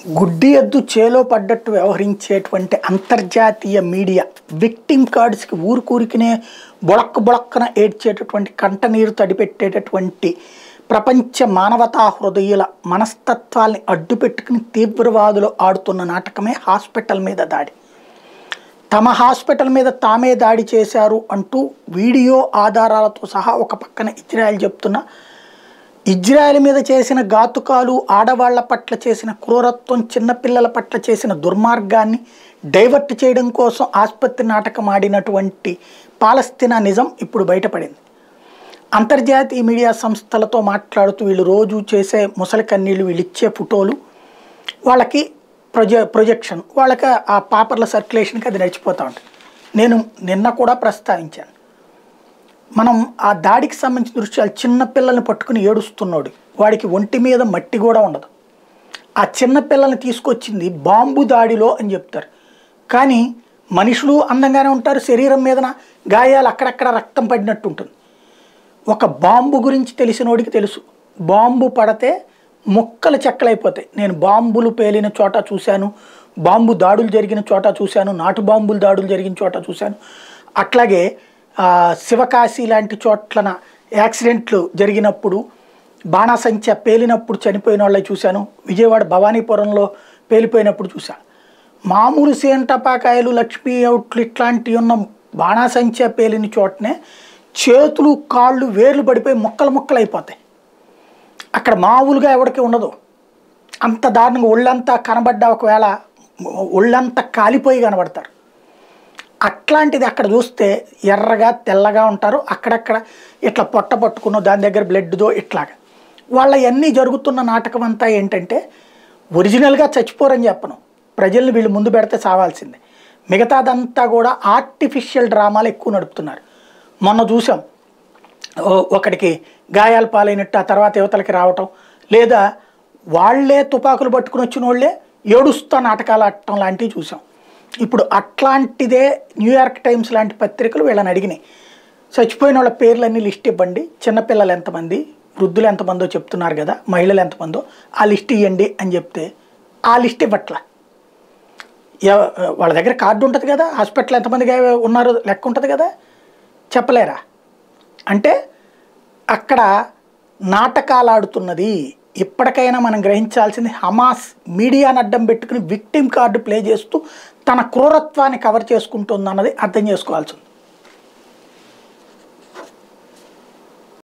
గుడ్డి ఎద్దు చేలో పడ్డట్టు వ్యవహరించేటువంటి అంతర్జాతీయ మీడియా విక్టిమ్ కార్డ్స్కి ఊరుకూరికినే బొళక్క బొళక్కన ఏడ్చేటటువంటి కంటనీరు తడిపెట్టేటటువంటి ప్రపంచ మానవతా హృదయుల మనస్తత్వాల్ని అడ్డుపెట్టుకుని తీవ్రవాదులు ఆడుతున్న నాటకమే హాస్పిటల్ మీద దాడి తమ హాస్పిటల్ మీద తామే దాడి చేశారు అంటూ వీడియో ఆధారాలతో సహా ఒక పక్కన ఇజ్రాయెల్ చెప్తున్న ఇజ్రాయెల్ మీద చేసిన ఘాతుకాలు ఆడవాళ్ల పట్ల చేసిన క్రూరత్వం చిన్నపిల్లల పట్ల చేసిన దుర్మార్గాన్ని డైవర్ట్ చేయడం కోసం ఆసుపత్రి నాటకం ఆడినటువంటి పాలస్తీనా నిజం ఇప్పుడు బయటపడింది అంతర్జాతీయ మీడియా సంస్థలతో మాట్లాడుతూ వీళ్ళు రోజు చేసే ముసలి కన్నీళ్ళు వీళ్ళు ఇచ్చే ఫోటోలు వాళ్ళకి ప్రొజె ప్రొజెక్షన్ వాళ్ళకి ఆ పేపర్ల సర్క్యులేషన్కి అది నడిచిపోతూ ఉంటుంది నేను నిన్న కూడా ప్రస్తావించాను మనం ఆ దాడికి సంబంధించిన దృశ్యాలు చిన్న పిల్లల్ని పట్టుకుని ఏడుస్తున్నాడు వాడికి ఒంటి మీద మట్టి కూడా ఉండదు ఆ చిన్న పిల్లల్ని తీసుకొచ్చింది బాంబు దాడిలో అని చెప్తారు కానీ మనుషులు అందంగానే ఉంటారు శరీరం మీదన గాయాలు అక్కడక్కడ రక్తం పడినట్టు ఉంటుంది ఒక బాంబు గురించి తెలిసినోడికి తెలుసు బాంబు పడితే ముక్కలు చెక్కలైపోతాయి నేను బాంబులు పేలిన చోట చూశాను బాంబు దాడులు జరిగిన చోట చూశాను నాటు బాంబులు దాడులు జరిగిన చోట చూశాను అట్లాగే ఆ, శివకాశి లాంటి చోట్లన యాక్సిడెంట్లు జరిగినప్పుడు బాణాసంచ పేలినప్పుడు చనిపోయిన వాళ్ళని చూశాను విజయవాడ భవానీపురంలో పేలిపోయినప్పుడు చూశాను మామూలు సేంటపాకాయలు లక్ష్మీ అవుట్లు ఇట్లాంటివి ఉన్న బాణాసంచ పేలిన చోటనే చేతులు కాళ్ళు వేర్లు పడిపోయి ముక్కలు ముక్కలు అయిపోతాయి అక్కడ మామూలుగా ఎవరికి ఉండదు అంత దారుణంగా ఒళ్ళంతా కనబడ్డ ఒకవేళ ఒళ్ళంతా కాలిపోయి కనబడతారు అట్లాంటిది అక్కడ చూస్తే ఎర్రగా తెల్లగా ఉంటారు అక్కడక్కడ ఇట్లా పొట్ట పట్టుకున్న దాని దగ్గర బ్లడ్దో ఇట్లాగా వాళ్ళ అన్నీ జరుగుతున్న నాటకం అంతా ఏంటంటే ఒరిజినల్గా చచ్చిపోరని చెప్పను ప్రజల్ని వీళ్ళు ముందు పెడితే చావాల్సిందే మిగతాదంతా కూడా ఆర్టిఫిషియల్ డ్రామాలు ఎక్కువ నడుపుతున్నారు మొన్న చూసాం ఓ- ఒకడికి గాయాలు పాలైనట్టు ఆ తర్వాత యువతలకి రావటం లేదా వాళ్ళే తుపాకులు పట్టుకుని వచ్చిన వాళ్ళే ఏడుస్తా నాటకాలు ఆడటం లాంటివి చూసాం ఇప్పుడు అట్లాంటిదే న్యూయార్క్ టైమ్స్ లాంటి పత్రికలు వీళ్ళని అడిగినాయి చచ్చిపోయిన వాళ్ళ పేర్లన్నీ లిస్ట్ ఇవ్వండి చిన్నపిల్లలు ఎంతమంది వృద్ధులు ఎంతమందో చెప్తున్నారు కదా మహిళలు ఎంతమందో ఆ లిస్ట్ ఇవ్వండి అని చెప్తే ఆ లిస్ట్ ఇవ్వట్లా ఎవ- వాళ్ళ దగ్గర కార్డు ఉంటుంది కదా హాస్పిటల్ ఎంతమందిగా ఉన్నారో లెక్క ఉంటుంది కదా చెప్పలేరా అంటే అక్కడ నాటకాలు ఆడుతున్నది ఇప్పటికైనా మనం గ్రహించాల్సింది హమాస్ మీడియాను అడ్డం పెట్టుకుని విక్టిమ్ కార్డు ప్లే చేస్తూ తన క్రూరత్వాన్ని కవర్ చేసుకుంటుంది అన్నది అర్థం చేసుకోవాల్సి ఉంది